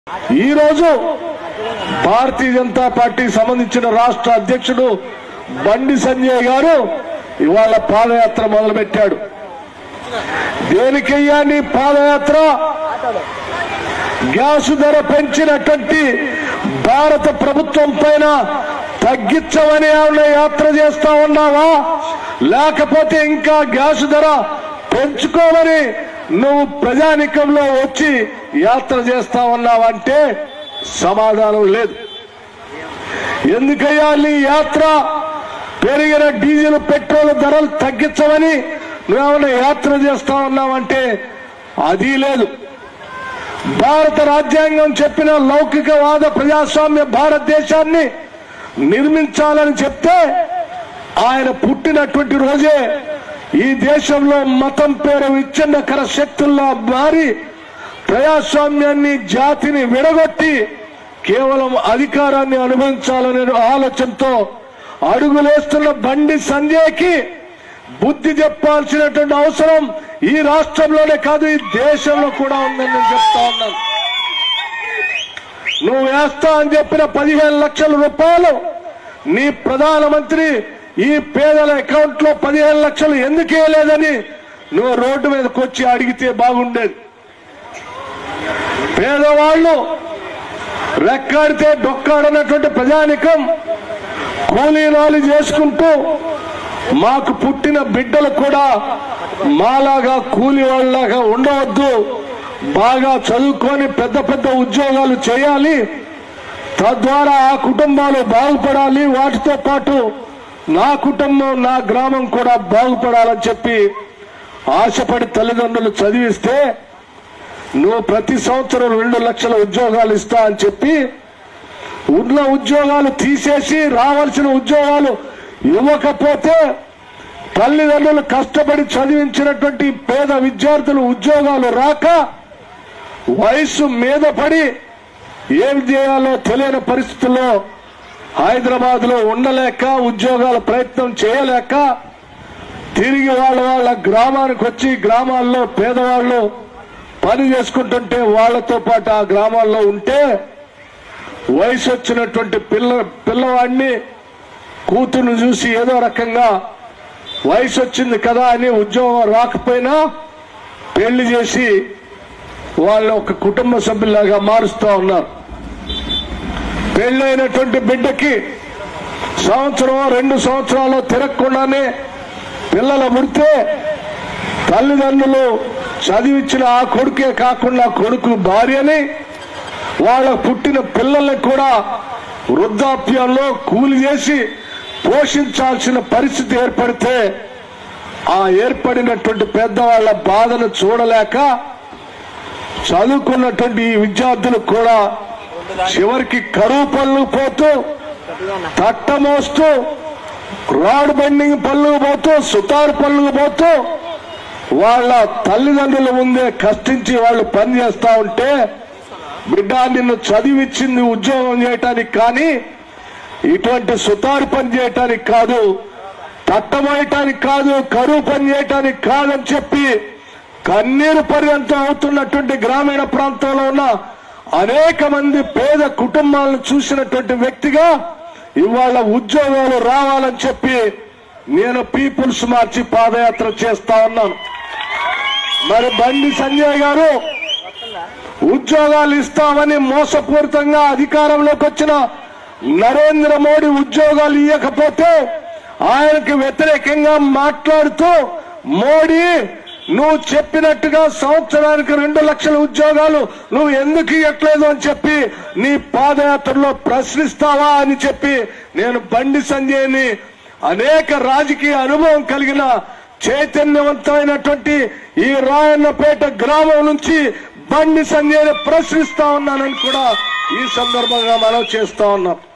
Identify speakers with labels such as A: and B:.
A: ఈ రోజు భారతీయ జనతా పార్టీకి సంబంధించిన రాష్ట్ర అధ్యక్షుడు బండి సంజయ్ గారు ఇవాళ పాదయాత్ర మొదలుపెట్టాడు దేనికయ్యా నీ పాదయాత్ర గ్యాస్ ధర పెంచినటువంటి భారత ప్రభుత్వం పైన తగ్గించమని ఏమన్నా యాత్ర చేస్తా ఉన్నావా లేకపోతే ఇంకా గ్యాస్ ధర పెంచుకోమని నువ్వు ప్రజానికంలో వచ్చి యాత్ర చేస్తా ఉన్నావంటే సమాధానం లేదు ఎందుకయ్యా నీ యాత్ర పెరిగిన డీజిల్ పెట్రోల్ ధరలు తగ్గించమని నువ్వేమన్నా యాత్ర చేస్తా ఉన్నావంటే అది లేదు భారత రాజ్యాంగం చెప్పిన లౌకికవాద ప్రజాస్వామ్య భారతదేశాన్ని నిర్మించాలని చెప్తే ఆయన పుట్టినటువంటి రోజే ఈ దేశంలో మతం పేరు విచ్ఛిన్నకర శక్తుల్లా మారి ప్రజాస్వామ్యాన్ని జాతిని విడగొట్టి కేవలం అధికారాన్ని అనుభవించాలనే ఆలోచనతో అడుగులేస్తున్న బండి సంజయ్కి బుద్ధి చెప్పాల్సినటువంటి అవసరం ఈ రాష్ట్రంలోనే కాదు ఈ దేశంలో కూడా ఉందని నేను చెప్తా ఉన్నాను నువ్వు వేస్తా అని చెప్పిన పదిహేను లక్షల రూపాయలు నీ ప్రధానమంత్రి ఈ పేదల అకౌంట్ లో పదిహేను లక్షలు ఎందుకు వేయలేదని నువ్వు రోడ్డు మీదకి వచ్చి అడిగితే బాగుండేది పేదవాళ్ళు రెక్కాడితే డొక్కాడనటువంటి ప్రజానికం కూలీనాలు చేసుకుంటూ మాకు పుట్టిన బిడ్డలు కూడా మాలాగా కూలి వాళ్ళలాగా ఉండవద్దు బాగా చదువుకొని పెద్ద పెద్ద ఉద్యోగాలు చేయాలి తద్వారా ఆ కుటుంబాలు బాగుపడాలి వాటితో పాటు నా కుటుంబం నా గ్రామం కూడా బాగుపడాలని చెప్పి ఆశపడి తల్లిదండ్రులు చదివిస్తే నువ్వు ప్రతి సంవత్సరం రెండు లక్షల ఉద్యోగాలు ఇస్తా అని చెప్పి ఉన్న ఉద్యోగాలు తీసేసి రావాల్సిన ఉద్యోగాలు ఇవ్వకపోతే తల్లిదండ్రులు కష్టపడి చదివించినటువంటి పేద విద్యార్థులు ఉద్యోగాలు రాక వయసు మీద పడి ఏం చేయాలో తెలియని పరిస్థితుల్లో హైదరాబాద్ లో ఉండలేక ఉద్యోగాల ప్రయత్నం చేయలేక తిరిగి వాళ్ళ వాళ్ళ గ్రామానికి వచ్చి గ్రామాల్లో పేదవాళ్ళు పని చేసుకుంటుంటే వాళ్ళతో పాటు ఆ గ్రామాల్లో ఉంటే వయసు వచ్చినటువంటి పిల్ల పిల్లవాడిని కూతురు చూసి ఏదో రకంగా వయసు వచ్చింది కదా అని ఉద్యోగం రాకపోయినా పెళ్లి చేసి వాళ్ళని ఒక కుటుంబ సభ్యులాగా మారుస్తా ఉన్నారు పెళ్ళైనటువంటి బిడ్డకి సంవత్సరం రెండు సంవత్సరాలు తిరగకుండానే పిల్లల ముడితే తల్లిదండ్రులు చదివించిన ఆ కొడుకే కాకుండా కొడుకు భార్యని వాళ్ళ పుట్టిన పిల్లల్ని కూడా వృద్ధాప్యంలో కూలి చేసి పోషించాల్సిన పరిస్థితి ఏర్పడితే ఆ ఏర్పడినటువంటి పెద్దవాళ్ల బాధను చూడలేక చదువుకున్నటువంటి ఈ విద్యార్థులు కూడా చివరికి కరువు పనులు పోతూ తట్టమోస్తూ రాడ్ బెండింగ్ పనులు పోతూ సుతారు పనులు పోతూ వాళ్ళ తల్లిదండ్రుల ముందే కష్టించి వాళ్ళు పని చేస్తా ఉంటే బిడ్డ నిన్ను చదివిచ్చింది ఉద్యోగం చేయటానికి కానీ ఇటువంటి సుతారు పని చేయటానికి కాదు తట్టమోయటానికి కాదు కరువు పని చేయటానికి కాదని చెప్పి కన్నీరు పర్యంతం అవుతున్నటువంటి గ్రామీణ ప్రాంతంలో ఉన్న అనేక మంది పేద కుటుంబాలను చూసినటువంటి వ్యక్తిగా ఇవాళ ఉద్యోగాలు రావాలని చెప్పి నేను పీపుల్స్ మార్చి పాదయాత్ర చేస్తా ఉన్నాను మరి బండి సంజయ్ గారు ఉద్యోగాలు ఇస్తామని మోసపూరితంగా అధికారంలోకి వచ్చిన నరేంద్ర మోడీ ఉద్యోగాలు ఇవ్వకపోతే ఆయనకు వ్యతిరేకంగా మాట్లాడుతూ మోడీ నువ్వు చెప్పినట్టుగా సంవత్సరానికి రెండు లక్షల ఉద్యోగాలు నువ్వు ఎందుకు ఇవ్వట్లేదు అని చెప్పి నీ పాదయాత్రలో ప్రశ్నిస్తావా అని చెప్పి నేను బండి సంజయ్ని అనేక రాజకీయ అనుభవం కలిగిన చైతన్యవంతమైనటువంటి ఈ రాయన్నపేట గ్రామం నుంచి బండి సంజయ్ని ప్రశ్నిస్తా ఉన్నానని కూడా ఈ సందర్భంగా మనం చేస్తా ఉన్నాం